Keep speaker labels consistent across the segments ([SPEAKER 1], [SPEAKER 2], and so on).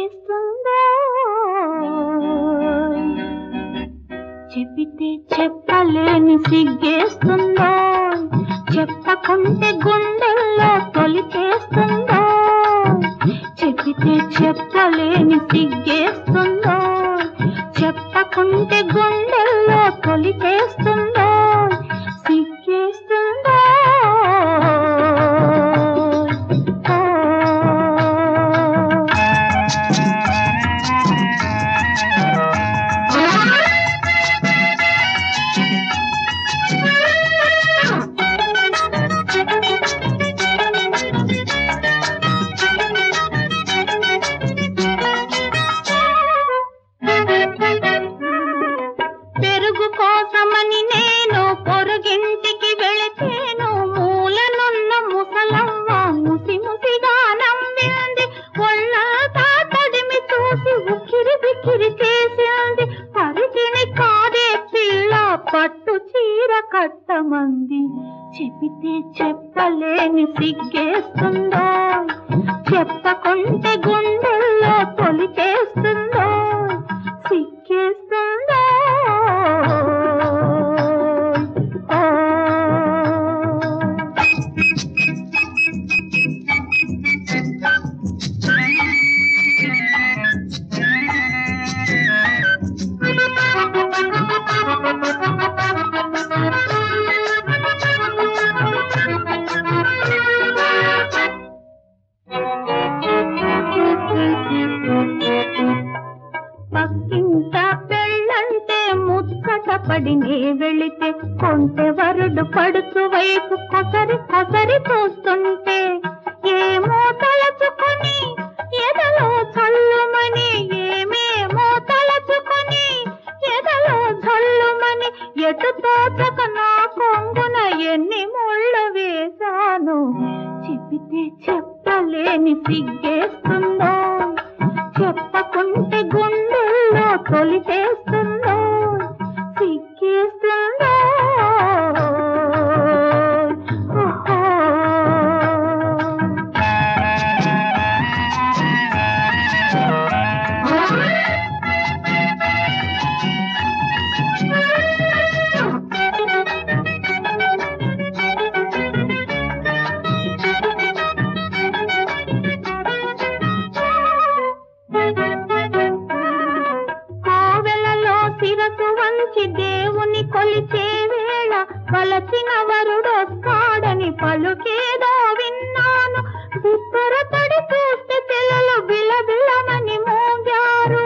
[SPEAKER 1] సిగ్గేస్తుందో చెప్పితే చెప్పలేని సిగ్గేస్తుందో చెప్పకుంటే గుండెల్లో తొలిచేస్తుందో చెప్పితే చెప్పలేని సిగ్గేస్తుందో చెప్పకుంటే గుండెల్లో తొలిచేస్తుందో సిగ్గేస్తుందో పెరుగు కోసమని నేను పొరుగింటికి వెళితేను మూలనున్న ముసలమ్మ ముసి ముసిగా నవ్వింది ఒళ్ళంతా తడిమి చూసి ఉక్కిరి బిక్కిరి చేసింది పరికిణి కాదే పిల్ల పట్టు చీర కట్టమంది చెబితే చెప్పలేని సిగ్గేస్తుందో చెప్పకుంటే గుండెల్లో తొలి చేస్తుందో సిగ్గేస్తుందో పక్కింట పెళ్ళంటే ముచ్చట పడి నే వెళితే కొంటె వరుడు పడుచు వైపు కొసరి కొసరి చూస్తుంటే ఏమో తలచుకొని ఎదలో చల్లుమని ఏమేమో తలచుకొని ఎదలో చల్లుమని ఎటు తోచక నా కొంగున ఎన్ని ముళ్ళు వేశాను చెప్పితే చెప్పలేని సిగ్గేస్తుందో చెప్పకుంటే గుండెల్లో తొలిచేస్తుందో సిగ్గేస్తుందో ఓహో. కోవెలలో శిరసు వంచి దేవుని కొలిచే వేళ వలచిన వరుడొస్తాడని పలుకేదో విన్నాను బిత్తరపడి చూస్తే పిల్లలు బిలబిలమని మోగారు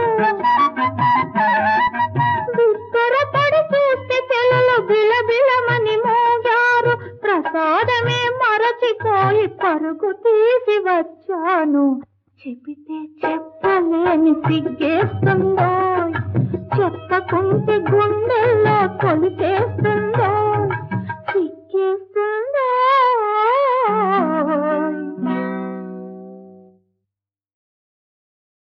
[SPEAKER 1] బిత్తరపడి చూస్తే పిల్లలు బిలబిలమని మోగారు ప్రసాదమే మరచిపోయి పరుగు తీసి వచ్చాను చెబితే చెప్పలేని సిగ్గేస్తుందో చెప్పకుంటే గుండెల్లో కొలిచేస్తుందో